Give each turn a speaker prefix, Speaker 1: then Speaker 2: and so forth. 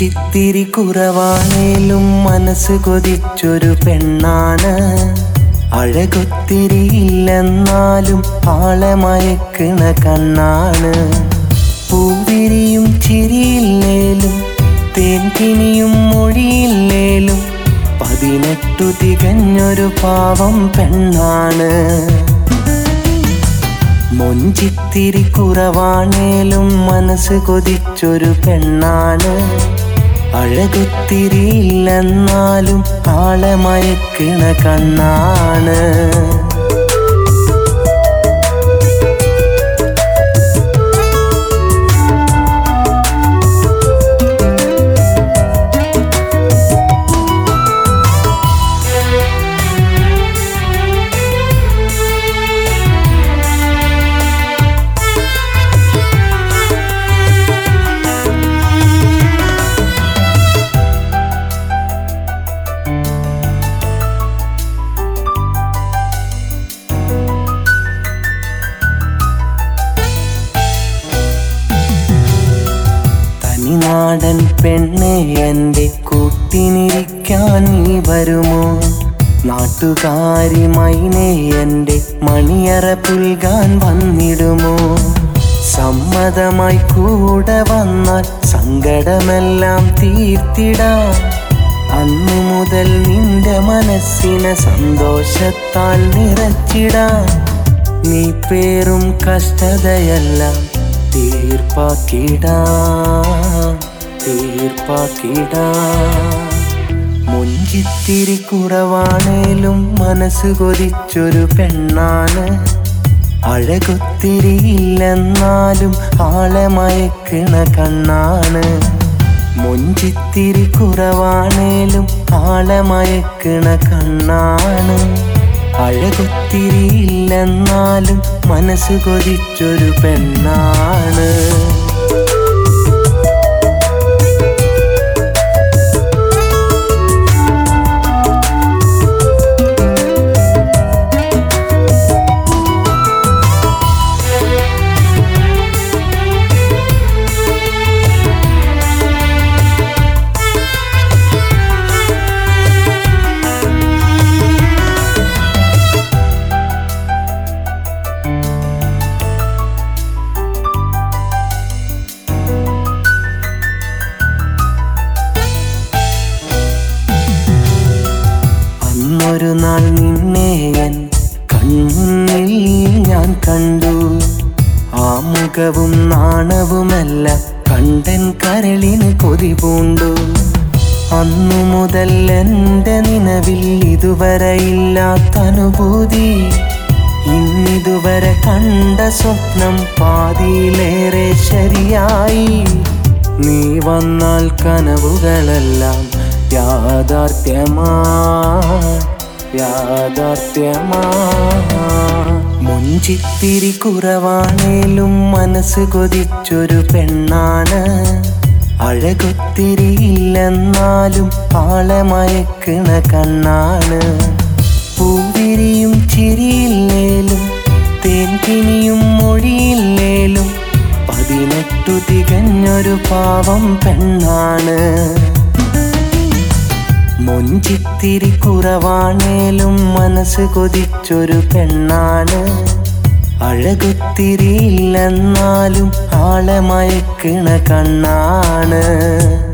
Speaker 1: മുഞ്ചിത്തിരി കുറവാണേലും മനസ്സ് കൊതിച്ചൊരു പെണ്ണാണ് അഴകൊത്തിരി ഇല്ലെന്നാലും ആളെ മയക്കണ കണ്ണാണ് പൂവിരിയും ചിരിയില്ലേലും തേൻകിനിയും മൊഴിയില്ലേലും പതിനെട്ടു തികഞ്ഞൊരു പാവം പെണ്ണാണ് മൊഞ്ചിത്തിരി കുറവാണേലും മനസ്സ് കൊതിച്ചൊരു പെണ്ണാണ് അഴകൊത്തിരി ഇല്ലെന്നാലും ആളെ മയക്കണ കണ്ണാണ് തനിനാടൻ പെണ്ണെ എൻ്റെ കൂട്ടിനിരിക്കാൻ നീ വരുമോ നാട്ടുകാരി മൈനെ എൻ്റെ മണിയറ പുൽകാൻ വന്നിടുമോ സമ്മതമായി കൂടെ വന്നാൽ സങ്കടമെല്ലാം തീർത്തിടാം അന്നു മുതൽ നിന്റെ മനസ്സിനെ സന്തോഷത്താൽ നിറച്ചിടാം നീ പേറും കഷ്ടതയെല്ലാം തീർപ്പാക്കിടാ തീർപ്പാക്കിടാ മുഞ്ചിത്തിരി കുറവാണേലും മനസ്സ് കൊതിച്ചൊരു പെണ്ണാണ് അഴകൊത്തിരി ഇല്ലെന്നാലും ആളെ മയക്കണ കണ്ണാണ് മുഞ്ചിത്തിരി കുറവാണേലും ആളെ മയക്കണ കണ്ണാണ് അഴകൊത്തിരി ഇല്ലെന്നാലും മനസ്സ് കൊതിച്ചൊരു പെണ്ണാണ് അന്നൊരു നാൾ നിന്നെ എൻ കണ്ണിൽ ഞാൻ കണ്ടു ആ മുഖവും നാണവുമെല്ലാം കണ്ടൻ കരളിന് കൊതി പൂണ്ടു അന്നു മുതൽ എൻ്റെ നിലവിൽ ഇതുവരെ ഇല്ലാത്ത അനുഭൂതി ഇന്നിതുവരെ കണ്ട സ്വപ്നം പാതിയിലേറെ ശരിയായി നീ വന്നാൽ കനവുകളെല്ലാം യാഥാർത്ഥ്യമാ യാഥാർത്ഥ്യമാ മുഞ്ചിത്തിരി കുറവാണേലും മനസ്സ് കൊതിച്ചൊരു പെണ്ണാണ് അഴകൊത്തിരി ഇല്ലെന്നാലും ആളെ മയക്കണ കണ്ണാണ് പൂവിരിയും ചിരിയില്ലേലും തേൻകിനിയും മൊഴിയില്ലേലും പതിനെട്ടു തികഞ്ഞൊരു പാവം പെണ്ണാണ് മൊഞ്ചിത്തിരി കുറവാണേലും മനസ്സ് കൊതിച്ചൊരു പെണ്ണാണ് അഴകൊത്തിരി ഇല്ലെന്നാലും ആളെ മയക്കണ കണ്ണാണ്